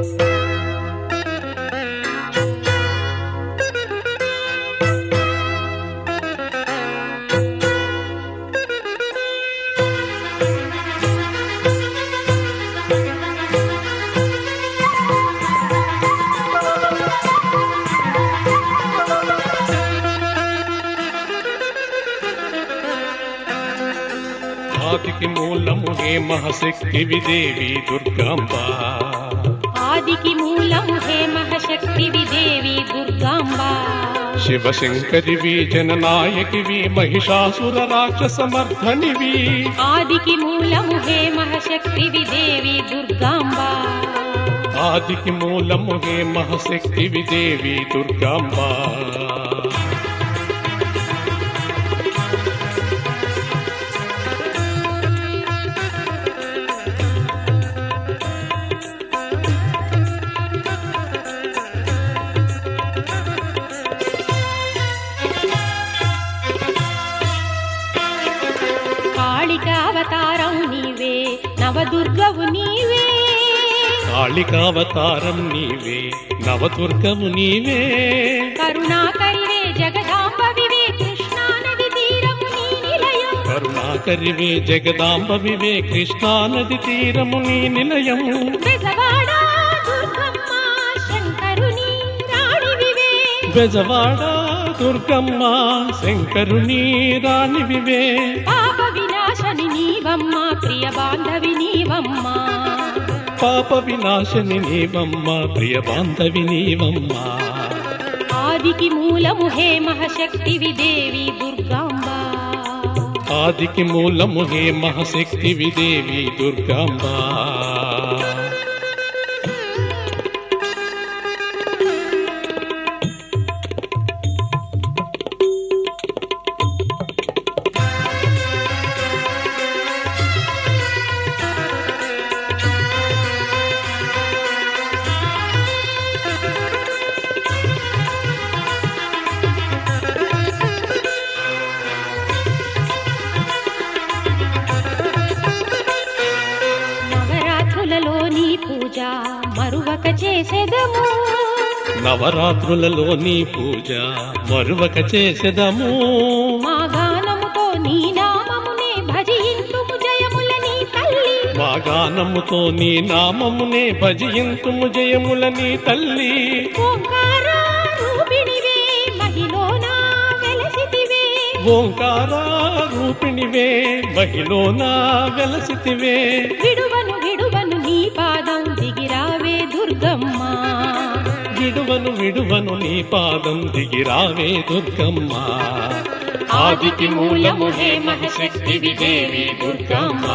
ఆదికి మూలము హే మహశక్తివి దేవి దుర్గాంబ ఆదికి మూలము హే మహశక్తివి దేవి దుర్గాంబా శివశంకరివి జననాయకివి మహిషాసుర రాక్షసమర్ధనివి ఆదికి మూలము హే మహశక్తివి దేవి దుర్గాంబా ఆదికి మూలము హే మహశక్తివి దేవి దుర్గాంబ కాళిక అవతారం నీవే నవదుర్గవు నీవే కాళికావతారం నీవే నవదుర్గము నీవే కరుణాకరివే జగదాంబవివే కృష్ణానది తీరము నీ నిలయం కరుణాకరివే జగదాంబవివే కృష్ణానది తీరము నీ నిలయము బెజవాడ దుర్గమ్మ శంకరుని రాణివివే బెజవాడ దుర్గమ్మ శంకరుని రాణివివే పాప వినాశని నీవమ్మ ప్రియ బాంధవి నీవమ్మ పాప వినాశని నీవమ్మ ప్రియ బాంధవి నీవమ్మ ఆదికి మూలము హే మహశక్తివి దేవి దుర్గాంబ ఆదికి మూలము హే మహశక్తివి దేవి దుర్గాంబ నవరాత్రులలో నీ పూజ మరువక చేసేదము నవరాత్రులలో నీ పూజ మరువక చేసెదము మా గానముతో నీ నామమునే భజింతుము జయముల నీ తల్లి మా గానముతో నీ నామమునే భజయింతుము జయముల నీ తల్లి ఓంకార రూపిణివే మహిళన వెలసితివే ఓంకార రూపిణివే మహిళనా వెలసితివే విడువను విడువను నీ పాదం దిగిరావే దుర్గమ్మ విడువను విడువను నీ పాదం దిగిరావే దుర్గమ్మ ఆదికి మూలము హే మహశక్తివి దేవి దుర్గమ్మ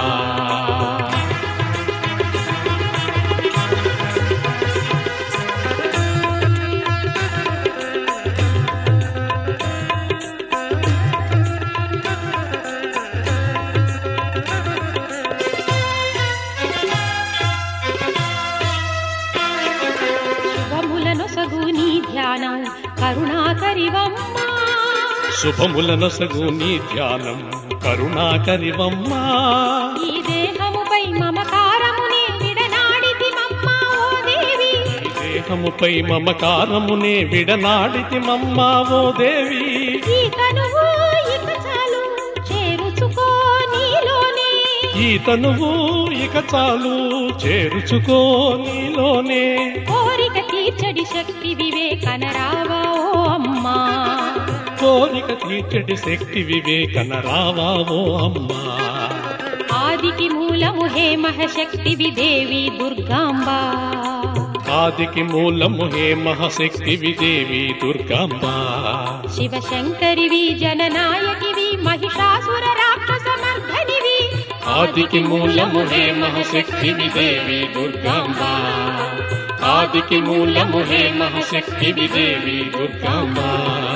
శుభములను సగు నీ ధ్యానం కరుణాకరివమ్మ శుభములనొసగు నీ ధ్యానం కరుణాకరివమ్మ ఈ దేహముపై మమకారమునే విడనాడితి మమ్మ ఓ దేవి ఈ దేహముపై మమకారమునే విడనాడితి మమ్మావో దేవి ఈ కనువు ఇక చాలు చేరుచుకో నీలోనే ఈ తనువు ఇక చాలు చేరుచుకో నీలోనే కోరిక తీర్చడి శక్తి వివేకనరావా ఓ అమ్మా కోరిక తీర్చడి శక్తి వివేకన రావావో అమ్మా ఆదికి మూలము హే మహశక్తివి దేవి దుర్గాంబ ఆదికి మూలము హే మహాశక్తివి దేవి దుర్గాంబ శివశంకరివి జననాయకివి మహిషాసుర రాక్షస మర్ధనివి ఆదికి మూలము హే మహాశక్తివి దేవి దుర్గాంబ ఆదికి మూలము హే మహాశక్తివి దేవి దుర్గాంబ